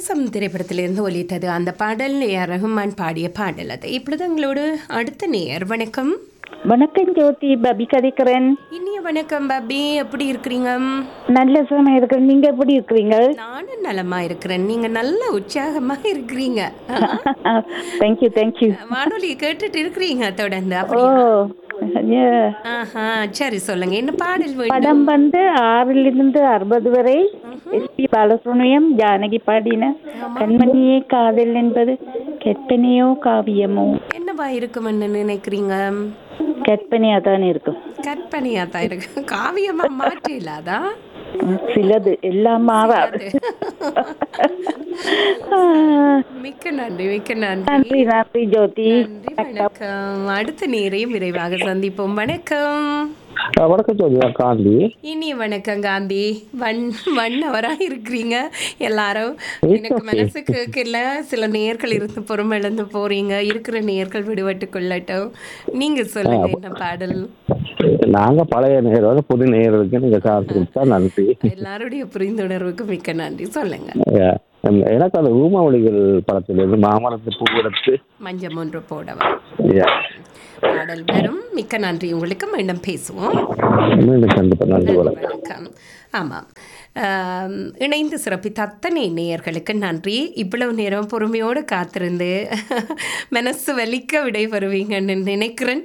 நேசம் திரைப்படத்திலிருந்து ஒலித்தது அந்த பாடல் ஏஆர் ரஹ்மான் பாடிய பாடல் அது இப்பொழுது எங்களோடு அடுத்த நேயர் வணக்கம் வணக்கம் ஜோதி பபி கதைக்கிறேன் இனிய வணக்கம் பாபி எப்படி இருக்கிறீங்க நல்ல சமயம் இருக்கிறேன் நீங்க எப்படி இருக்கிறீங்க நானும் நலமா இருக்கிறேன் நீங்க நல்ல உற்சாகமா இருக்கிறீங்க தேங்க்யூ தேங்க்யூ வானொலி கேட்டுட்டு இருக்கிறீங்க தொடர்ந்து ஓ அப்படி yeah. ஆஹா சரி சொல்லுங்க என்ன பாடல் வேண்டும் படம் வந்து ஆறிலிருந்து அறுபது வரை எஸ்பி பாலசுப்ரமணியம் ஜானகி பாடின கண்மணியே காதல் என்பது கற்பனையோ காவியமோ என்னவா இருக்கும்னு நினைக்கிறீங்க கற்பனையா தான் இருக்கும் கற்பனையா தான் இருக்கு காவியமா மாற்றிலாதா சிலது எல்லாம் மாறாது ஆ, மிக்க நன்றி மிக்க நன்றி நன்றி நன்றி ஜோதி நன்றி வணக்கம் அடுத்த நேரையும் விரைவாக சந்திப்போம் வணக்கம் அஹ் வணக்கம் ஜோதியா காந்தி இனிய வணக்கம் காந்தி வன் வண்ணவரா இருக்கிறீங்க எல்லாரும் எனக்கு மனசு கேட்கல சில நேர்கள் இருந்து பொறுமை இழந்து போறீங்க இருக்கிற நேர்கள் விடுபட்டு கொள்ளட்டும் நீங்க சொல்லுங்க என்ன பாடல் நாங்க பழைய நேரம் புது நேரத்துக்கு நீங்க காசு கொடுத்தா நன்றி எல்லாருடைய புரிந்துணர்வுக்கு மிக்க நன்றி சொல்லுங்க அஹ் எம்- எனக்கு அந்த ஊமவழிகள் படத்திலிருந்து மாமரத்து பூ எடுத்து மஞ்சம் ஒன்று போடவா yeah. பாடல் வரும் மிக்க நன்றி உங்களுக்கு மீண்டும் பேசுவோம் மீண்டும் கண்டிப்பா நன்றி வணக்கம் வணக்கம் ஆமாம் ஆம், இணைந்து சிறப்பித்த அத்தனை நேயர்களுக்கு நன்றி இவ்வளவு நேரம் பொறுமையோடு காத்திருந்து மனசு வலிக்க விடைபெறுவீங்கன்னு நினைக்கிறேன்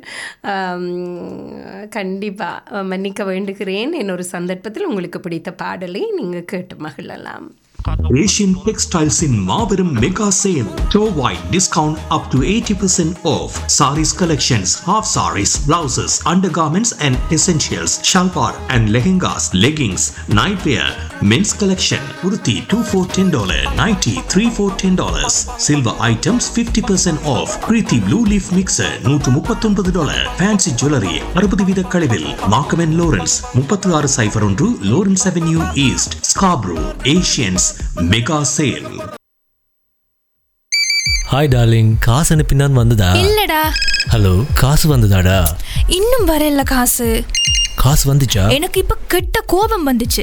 கண்டிப்பாக மன்னிக்க வேண்டுகிறேன் இன்னொரு சந்தர்ப்பத்தில் உங்களுக்கு பிடித்த பாடலை நீங்கள் கேட்டு மகிழலாம் Asian Textiles in Marverum Mega Sale. Store wide discount up to 80% off. Saris collections, half saris, blouses, undergarments and essentials, shalwar and lehengas, leggings, nightwear, men's collection, kurti 2 for $10, nighty 3 for $10. Silver items 50% off. Preeti Blue Leaf Mixer 139 dollar. Fancy Jewelry 60 வித கழிவில். Markham and Lawrence 36 சைபர் ஒன்று Lawrence Avenue East, Scarborough, Asians Mega Sale. Hi darling காசு அனுப்பினான் வந்ததா இல்லடா hello காசு வந்ததாடா இன்னும் வரல காசு காசு வந்துச்சா எனக்கு இப்ப கெட்ட கோபம் வந்துச்சு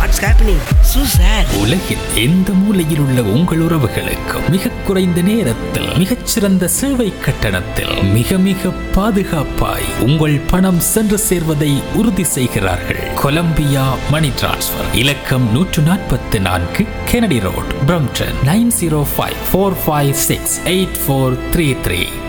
உலகில் எந்த மூலையில் உள்ள உங்கள் உறவுகளுக்கும் மிக குறைந்த நேரத்தில் மிகச்சிறந்த சேவை கட்டணத்தில் மிக மிக பாதுகாப்பாய் உங்கள் பணம் சென்று சேர்வதை உறுதி செய்கிறார்கள் கொலம்பியா மணி டிரான்ஸ்ஃபர் இலக்கம் நூற்று நாற்பத்தி நான்கு Kennedy road Brampton nine zero five four five six eight four three three